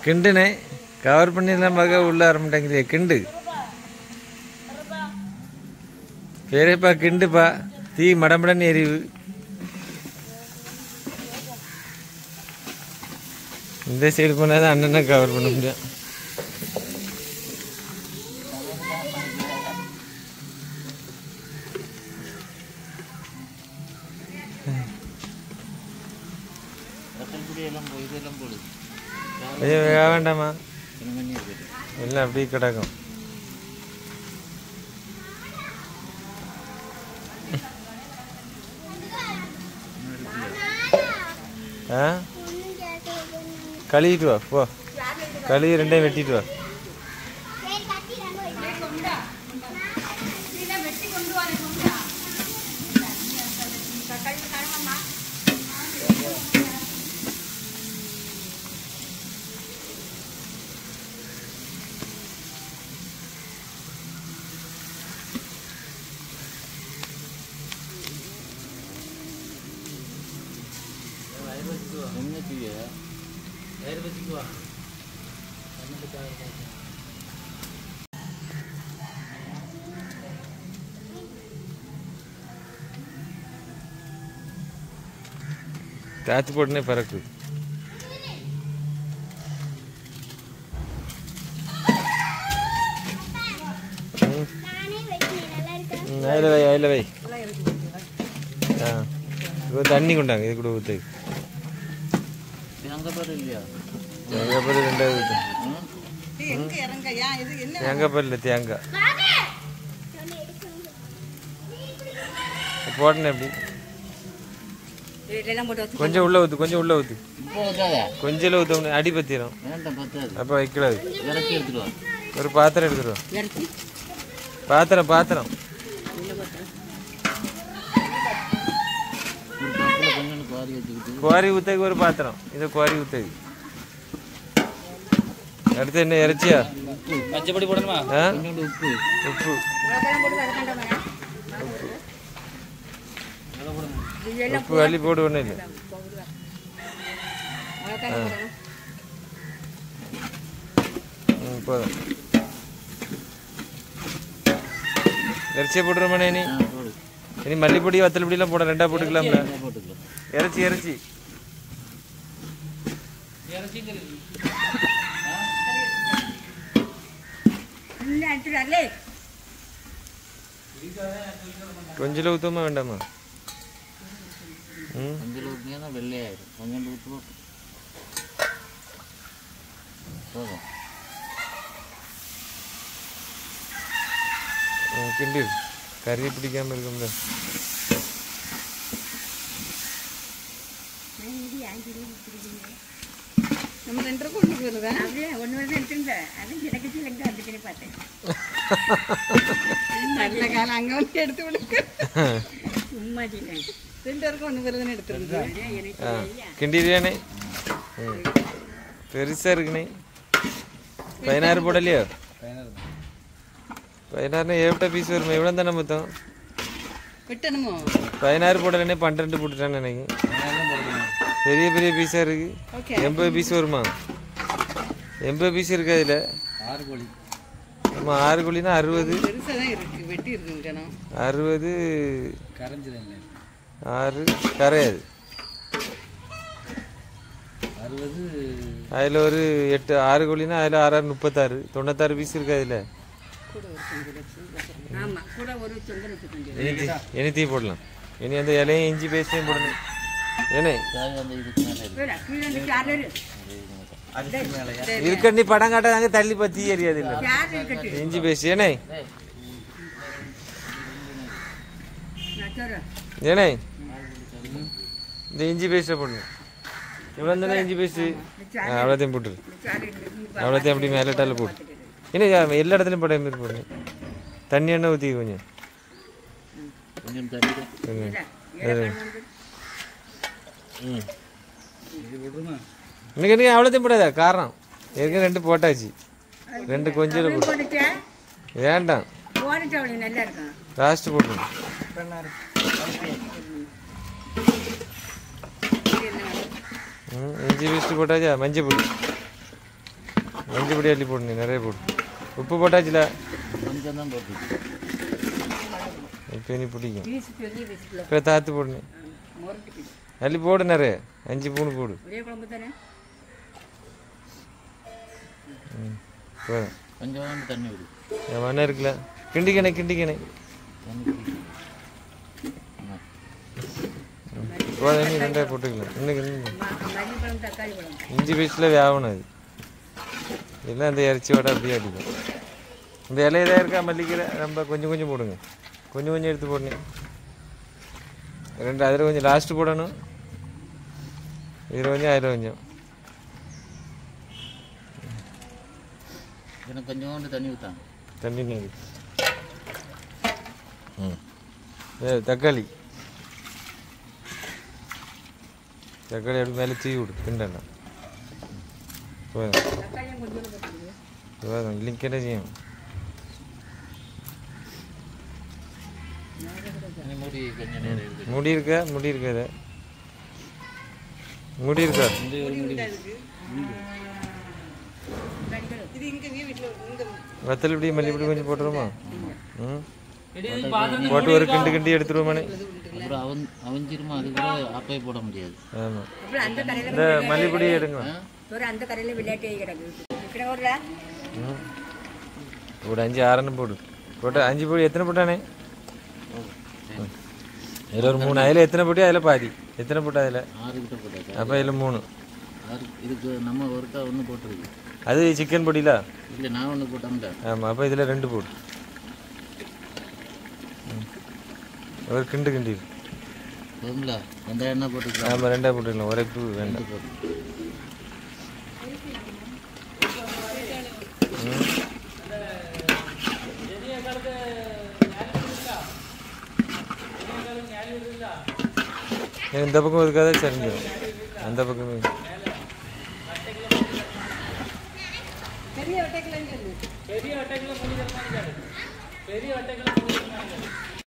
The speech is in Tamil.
கிண்டுனே கவர் பண்ணிடலாம் பார்க்க உள்ள வர மாட்டேங்குது கிண்டு பெரியப்பா கிண்டுப்பா தீ மடமடன்னு எரிவு இந்த சைடு போனால் தான் அண்ணனை கவர் பண்ண முடியும் எல்லாம் போய் இதெல்லாம் போடு ஐயோ வேக வேண்டாமா சின்னமணி இருக்குது எல்லாம் அப்படியே கிடக்கும் ஆ கழுவிட்டு வா போ கழுவி ரெண்டையும் வெட்டிட்டு வா என்ன செய்ய காற்று போட்டுனே பறக்கு ம், அதில் வை அதில் வை ஆ இது தண்ணி கொண்டாங்க இது கூட ஊற்று அங்கே பாரு இல்லையா தேங்காய் பால் ரெண்டாவது ஊற்று ம்? எங்க இறங்கய்யா இது என்ன தேங்காய் பால் இல்லை தேங்காய் போட்டனே எப்படி இதெல்லாம் போட்டு வச்சு கொஞ்சம் உள்ள ஊற்று கொஞ்சம் உள்ள ஊற்று இப்போ வைக்காத கொஞ்சம் ஊற்ற அடி பத்திரும் வேண்டாம் பத்தாது அப்போ வைக்கலாது இறக்கி எடுத்துட்டு வா ஒரு பாத்திரம் எடுத்துருவோம் இறக்கி பாத்திரம் பாத்திரம் ஒரு பத்தில் கொஞ்சோண்டு பாதி வச்சுக்கிட்டு குவாரி ஊத்தக்கு ஒரு பாத்திரம் இது குவாரி ஊத்தக்கு அடுத்து என்ன இறைச்சியா உப்பு பச்சைப்படி போடணுமா ஆ கொஞ்சோண்டு உப்பு உப்பு இதெல்லாம் போட்டு வதக்கண்டாமா இதெல்லாம் உப்பு அள்ளி போடு ஒன்றும் இல்லை வதக்கண்டா போடணும் ம் போதும் இறைச்சியை போட்டுருமாண்ணே இனி ஆ போடு இனி மல்லிப்பொடி வத்தல் பொடியெல்லாம் போட ரெண்டா போட்டுக்கலாம்ல இதை போட்டுக்கலாம் இறைச்சி இறைச்சி இன்னும் அடிச்சுடாலே கொஞ்சம் ஊற்றமா வேண்டாமா ம் கொஞ்சம் ஊற்றினா வெள்ளையாயிரும் கொஞ்சோண்டு ஊற்றுவோம் போதும் ம், கிண்டு கறி பிடிக்காம இருக்கும்ல நம்ம ரெண்டு ரூபா கொண்டு போயிருதா அப்படியே ஒன்று வந்து எடுத்துருந்த அது கிடக்கச்சு எங்கே வந்துட்டு பார்த்தேன் நல்ல காலம் அங்கே வந்து எடுத்து விடுங்க சும்மா சொல்லேன் ரெண்டு பேருக்கும் ஒன்று வருதுன்னு எடுத்துருந்து எனக்கு ஆ கிண்டிடுவேனே ம் பெருசாக இருக்குண்ணே பதினாறு போடலையோ பதினாறுனா ஏவிட்ட பீஸ் வருமா எவ்வளோ தானே மொத்தம் விட்டணுமோ பதினாறு போடலைன்னே பன்னிரெண்டு போட்டுட்டான்னு நினைக்கிறேன் பெரிய பெரிய பீஸாக இருக்கு ஓகே எண்பது பீஸ் வருமா எண்பது பீஸ் இருக்கு அதில் ஆறு கோழி ஆமாம் ஆறு கோழினா அறுபது பெருசாக தான் இருக்கு வெட்டி இருக்குங்கண்ணா அறுபது கரைஞ்சிடும் ஆறு கரையாது அறுபது அதில் ஒரு எட்டு ஆறு கோழினா அதில் ஆறாறு முப்பத்தாறு தொண்ணூத்தாறு பீஸ் இருக்கு அதில் கூட ஒரு சொங்கு வச்சு ஆமாம் கூட ஒரு சொங்கு வச்சுக்கோங்க இனி தீ இனி தீ போடலாம் இனி அந்த இலையும் இஞ்சி பேஸ்டையும் போடணும் ஏனே சாய் வந்து இதுக்கு மேலே இருக்கு கீழே இருந்து சார்லர் இருக்க நீ படம் காட்டாங்க தள்ளி பத்தி எரியாது இல்லை சார்லர் இருக்கட்டு இஞ்சி பேஸ்ட் ஏனே நான் சொல்கிறேன் ஏனே இந்த இஞ்சி பேஸ்ட்டை போடணும் இவ்வளோ தானே இஞ்சி பேஸ்ட்டு அவ்வளோத்தையும் போட்டுரு அவ்வளோத்தையும் அப்படி மேலட்டால போட்டு ஏன்னா எல்லா இடத்துலையும் போட மாதிரி போடணும் தண்ணி எண்ணெய் ஊற்றி கொஞ்சம் கொஞ்சம் தண்ணி கொஞ்சம். ம் இன்னைக்கு இன்னைக்கு அவ்வளோத்தையும் போடாதா காரம் ஏற்கனவே ரெண்டு போட்டாச்சு ரெண்டு கொஞ்சம் போட்டு போட்டுச்சா வேண்டாம் போட்டுச்சு அவளுக்கு நல்லா இருக்கும் லாஸ்ட் போட்டுருங்க ம் இஞ்சி பேஸ்ட்டு போட்டாச்சா மஞ்சள் பொடி மஞ்சள் பொடி அள்ளி போடணும் நிறைய போடு உப்பு போட்டாச்சுல கொஞ்சம் தான் போட்டு இப்போ இனி பிடிக்கும் பீஸ் பெரிய பீஸுக்குள்ள இப்போ தாத்து போடணும் முரட்டு பீஸ் அள்ளி போடு நிறைய அஞ்சு பூணு போடு ஒரே குழம்பு தானே போதும் கொஞ்சம் தண்ணி விடு என் மண்ணை இருக்குல்ல கிண்டிக்கணே கிண்டிக்கணே தண்ணி குடிக்கணும் ஆமா. போதும் இனி ரெண்டாவது போட்டுக்கலாம் இன்னும் இன்னும் மல்லி பழம் தக்காளி பழம் இஞ்சி பீஸில் வேகணும் அது இல்லை அந்த இறைச்சியோட அப்படியே அடிக்கும் இந்த இலையில இருக்கா மல்லிக்கீரை ரொம்ப கொஞ்சம் கொஞ்சம் போடுங்க கொஞ்சம் கொஞ்சம் எடுத்து போடணும் ரெண்டு அதில் கொஞ்சம் லாஸ்ட்டு போடணும் இதில் கொஞ்சம் அதில் கொஞ்சம் எனக்கு கொஞ்சோண்டு தண்ணி ஊற்றாங்க தண்ணி நீங்க ம் ஏ, தக்காளி தக்காளி அப்படி மேலே தூவி விடு கிண்டண்ணா போதும் தக்காளியும் கொஞ்சம் போட்டுருது போதும் இல்லைங்க என்ன செய்யும் தண்ணி மூடி கொஞ்சம் நேரம் இருக்குது முடி இருக்கா முடி இருக்காது முடி இருக்கா இந்த ஒரு முடி இது இங்கே வீட்டில் இந்த வத்தல் இப்படி மல்லி இப்படி கொஞ்சம் போட்டுருமா ம் போட்டு ஒரு கிண்டு கிண்டி எடுத்துருவோமானே அப்புறம் அவன் அவஞ்சிருமா அது கூட அப்பே போட முடியாது ஆமாம் அப்புறம் அந்த கடையில் இந்த மல்லிப்பொடி எடுங்க ஒரு அந்த கடையில் விளையாட்டு கிடக்கு இருக்கிற ஊரில் ம் ஒரு அஞ்சு ஆறுன்னு போடு போட்டு அஞ்சு பொடி எத்தனை போட்டானே இதில் ஒரு மூணு அதில் எத்தனை போட்டி அதில் பாதி எத்தனை போட்டா அதில் ஆறு கிட்ட போட்டாச்சா அப்போ இதில் மூணு ஆறு இதுக்கு நம்ம ஒருக்கா ஒன்று போட்டிருக்கு அது சிக்கன் பொடியில இல்லை நான் ஒன்று போட்டோம்ல ஆமாம் அப்போ இதில் ரெண்டு போடு ம். ஒரு கிண்டு கிண்டி போதுங்களா வெங்காயம் என்ன போட்டுக்கலாம் ஆமாம் ரெண்டா போட்டுக்கலாம் உரைப்பு வேண்டாம் போட்டு இந்த பக்கம் இருக்காத சரிஞ்சிடும் அந்த பக்கம் பெரிய வட்டைக்கிழங்கு பெரிய வட்டைக்குள்ள பண்ணி தர மாதிரி பெரிய வட்டைக்குள்ள